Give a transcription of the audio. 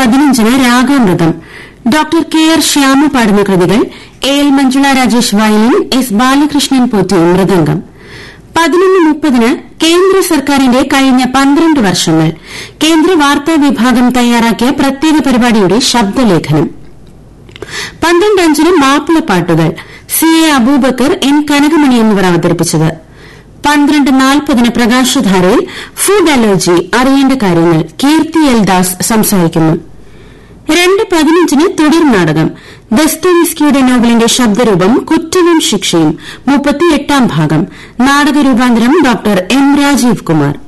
പതിനഞ്ചിന് Ragamritham doctor K R Shyama പാടുന്ന കൃതികൾ A L Manjula Rajesh violin S Balakrishnan Potti mridangam പതിനൊന്ന് മുപ്പതിന് കേന്ദ്ര സർക്കാരിന്റെ കഴിഞ്ഞ പന്ത്രണ്ട് വർഷങ്ങൾ കേന്ദ്ര വാർത്താ വിഭാഗം തയ്യാറാക്കിയ പ്രത്യേക പരിപാടിയുടെ ശബ്ദലേഖനം പന്ത്രണ്ട് അഞ്ചിന് മാപ്പിളപ്പാട്ടുകൾ C A Abubakar N Kanakamani എന്നിവർ അവതരിപ്പിച്ചത് പന്ത്രണ്ട് നാൽപ്പതിന് പ്രകാശധാരയിൽ ഫുഡ് അലർജി അറിയേണ്ട കാര്യങ്ങൾ കീർത്തി എൽ ദാസ് സംസാരിക്കുന്നു രണ്ട് പതിനഞ്ചിന് തുടർ നാടകം ദസ്തോവിസ്കിയുടെ നോവലിന്റെ ശബ്ദരൂപം കുറ്റവും ശിക്ഷയും മുപ്പത്തിയെട്ടാം ഭാഗം നാടക രൂപാന്തരം ഡോക്ടർ എം രാജീവ് കുമാർ